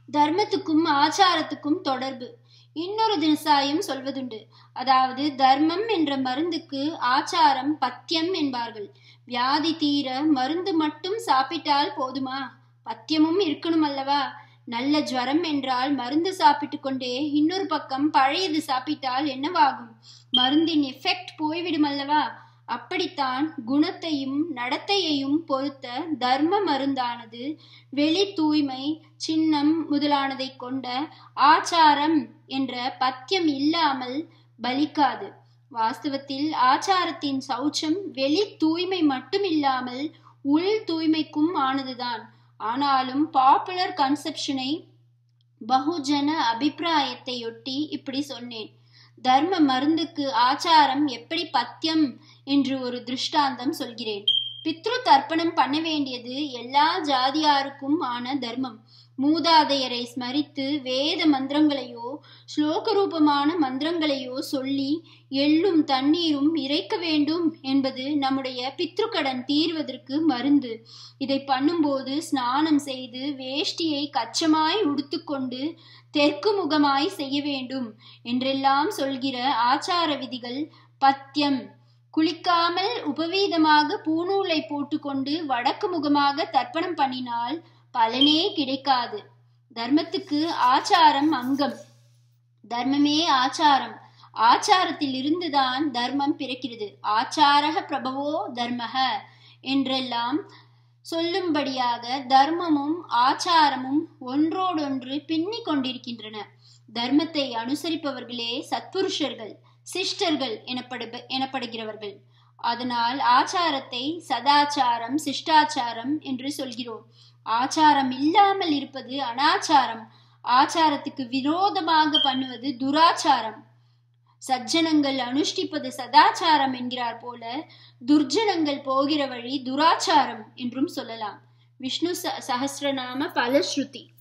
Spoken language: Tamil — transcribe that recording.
தர்மத்துக்கும் ஆச்சாரத்துக்கும் தொடர்பு இன்னொரு தினசாயம் சொல்வதுண்டு அதாவது தர்மம் என்ற மருந்துக்கு ஆச்சாரம் பத்தியம் என்பார்கள் வியாதி தீர மருந்து மட்டும் சாப்பிட்டால் போதுமா பத்தியமும் இருக்கணும் அல்லவா நல்ல ஜுவரம் என்றால் மருந்து சாப்பிட்டு கொண்டே இன்னொரு பக்கம் பழையது சாப்பிட்டால் என்னவாகும் மருந்தின் எஃபெக்ட் போய்விடும் அல்லவா அப்படித்தான் குணத்தையும் நடத்தையையும் பொறுத்த தர்ம மருந்தானது வெளி தூய்மை சின்னம் முதலானதை கொண்ட ஆச்சாரம் என்ற பத்தியம் இல்லாமல் பலிக்காது வாஸ்தவத்தில் ஆச்சாரத்தின் சௌச்சம் வெளி தூய்மை மட்டும் இல்லாமல் உள் தூய்மைக்கும் ஆனதுதான் ஆனாலும் பாப்புலர் கன்செப்ஷனை பகுஜன அபிப்பிராயத்தையொட்டி இப்படி சொன்னேன் தர்ம மருந்துக்கு ஆச்சாரம் எப்படி பத்தியம் என்று ஒரு திருஷ்டாந்தம் சொல்கிறேன் பித்ரு தர்ப்பணம் பண்ண வேண்டியது எல்லா ஜாதியாருக்கும் ஆன தர்மம் மூதாதையரை ஸ்மரித்து வேத மந்திரங்களையோ ஸ்லோக ரூபமான மந்திரங்களையோ சொல்லி எள்ளும் தண்ணீரும் இறைக்க வேண்டும் என்பது நம்முடைய பித்ருக்கடன் தீர்வதற்கு மருந்து இதை பண்ணும்போது ஸ்நானம் செய்து வேஷ்டியை கச்சமாய் உடுத்துக்கொண்டு தெற்கு முகமாய் செய்ய வேண்டும் என்றெல்லாம் சொல்கிற ஆச்சார விதிகள் பத்தியம் குளிக்காமல் உபவீதமாக பூநூலை போட்டுக்கொண்டு வடக்கு முகமாக தர்ப்பணம் பண்ணினால் பலனே கிடைக்காது தர்மத்துக்கு ஆச்சாரம் அங்கம் தர்மமே ஆச்சாரம் ஆச்சாரத்தில் இருந்துதான் தர்மம் பிறக்கிறது ஆச்சாரக பிரபவோ தர்மக என்றெல்லாம் சொல்லும்படியாக தர்மமும் ஆச்சாரமும் ஒன்றோடொன்று பின்னி கொண்டிருக்கின்றன தர்மத்தை அனுசரிப்பவர்களே சத்புருஷர்கள் சிஷ்டர்கள் எனப்படு எனப்படுகிறவர்கள் அதனால் ஆச்சாரத்தை சதாச்சாரம் சிஷ்டாச்சாரம் என்று சொல்கிறோம் ஆச்சாரம் இல்லாமல் இருப்பது அனாச்சாரம் ஆச்சாரத்துக்கு விரோதமாக பண்ணுவது துராச்சாரம் சஜ்ஜனங்கள் அனுஷ்டிப்பது சதாச்சாரம் என்கிறார் போல துர்ஜனங்கள் போகிற வழி துராச்சாரம் என்றும் சொல்லலாம் விஷ்ணு ச சஹசிரநாம பலஸ்ருதி